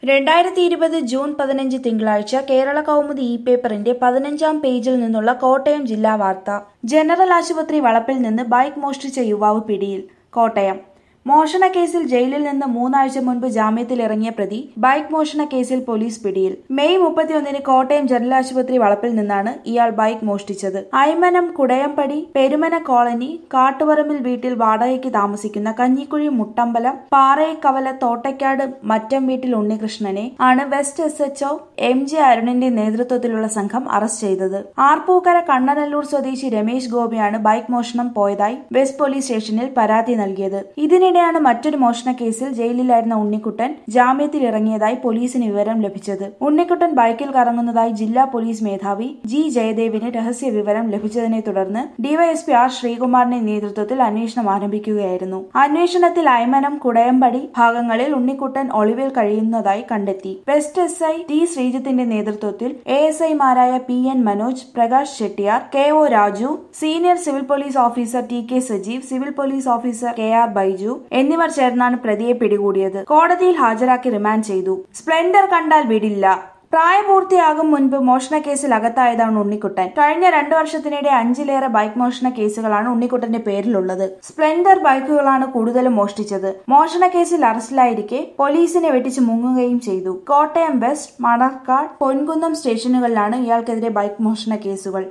രണ്ടായിരത്തി ഇരുപത് ജൂൺ പതിനഞ്ച് തിങ്കളാഴ്ച കേരള കൗമുദി ഇ പേപ്പറിന്റെ പതിനഞ്ചാം പേജിൽ നിന്നുള്ള കോട്ടയം ജില്ലാ വാർത്ത ജനറൽ ആശുപത്രി വളപ്പിൽ നിന്ന് ബൈക്ക് മോഷ്ടിച്ച യുവാവ് പിടിയിൽ കോട്ടയം മോഷണ കേസിൽ ജയിലിൽ നിന്ന് മൂന്നാഴ്ച മുൻപ് ജാമ്യത്തിൽ ഇറങ്ങിയ പ്രതി ബൈക്ക് മോഷണ കേസിൽ പോലീസ് പിടിയിൽ മെയ് മുപ്പത്തിയൊന്നിന് കോട്ടയം ജനറൽ ആശുപത്രി വളപ്പിൽ നിന്നാണ് ഇയാൾ ബൈക്ക് മോഷ്ടിച്ചത് അയ്മനം കുടയമ്പടി പെരുമന കോളനി കാട്ടുപറമ്പിൽ വീട്ടിൽ വാടകയ്ക്ക് താമസിക്കുന്ന കഞ്ഞിക്കുഴി മുട്ടമ്പലം പാറയക്കവല തോട്ടയ്ക്കാട് മറ്റം വീട്ടിൽ ഉണ്ണികൃഷ്ണനെ ആണ് west S H O M J അരുണിന്റെ നേതൃത്വത്തിലുള്ള സംഘം അറസ്റ്റ് ചെയ്തത് ആർപ്പൂക്കര കണ്ണനല്ലൂർ സ്വദേശി രമേശ് ഗോപിയാണ് ബൈക്ക് മോഷണം പോയതായി വെസ്റ്റ് പോലീസ് സ്റ്റേഷനിൽ പരാതി നൽകിയത് ഇതിനിടെയാണ് മറ്റൊരു മോഷണ കേസിൽ ജയിലിലായിരുന്ന ഉണ്ണിക്കുട്ടൻ ജാമ്യത്തിൽ ഇറങ്ങിയതായി പോലീസിന് വിവരം ലഭിച്ചത് ഉണ്ണിക്കുട്ടൻ ബൈക്കിൽ കറങ്ങുന്നതായി ജില്ലാ പോലീസ് മേധാവി ജി ജയദേവിന് രഹസ്യ വിവരം ലഭിച്ചതിനെ തുടർന്ന് ഡിവൈഎസ്പി ആർ ശ്രീകുമാറിന്റെ നേതൃത്വത്തിൽ അന്വേഷണം ആരംഭിക്കുകയായിരുന്നു അന്വേഷണത്തിൽ അയ്മനം കുടയമ്പടി ഭാഗങ്ങളിൽ ഉണ്ണിക്കുട്ടൻ ഒളിവിൽ കഴിയുന്നതായി കണ്ടെത്തി വെസ്റ്റ് എസ് ഐ ടി ശ്രീജിത്തിന്റെ നേതൃത്വത്തിൽ എ എസ് ഐമാരായ P N Manoj Prakash Chettiyar K O Raju senior civil police officer T K Sajeev civil police officer K R Baiju എന്നിവർ ചേർന്നാണ് പ്രതിയെ പിടികൂടിയത് കോടതിയിൽ ഹാജരാക്കി റിമാൻഡ് ചെയ്തു സ്പ്ലെൻഡർ കണ്ടാൽ വിടില്ല പ്രായപൂർത്തിയാകും മുൻപ് മോഷണ കേസിൽ അകത്തായതാണ് ഉണ്ണിക്കുട്ടൻ കഴിഞ്ഞ രണ്ടു വർഷത്തിനിടെ അഞ്ചിലേറെ ബൈക്ക് മോഷണ കേസുകളാണ് ഉണ്ണിക്കുട്ടന്റെ പേരിലുള്ളത് സ്പ്ലെൻഡർ ബൈക്കുകളാണ് കൂടുതലും മോഷ്ടിച്ചത് മോഷണ കേസിൽ അറസ്റ്റിലായിരിക്കെ പോലീസിനെ വെട്ടിച്ച് മുങ്ങുകയും ചെയ്തു കോട്ടയം വെസ്റ്റ് മണർക്കാട് പൊൻകുന്നം സ്റ്റേഷനുകളിലാണ് ഇയാൾക്കെതിരെ ബൈക്ക് മോഷണ കേസുകൾ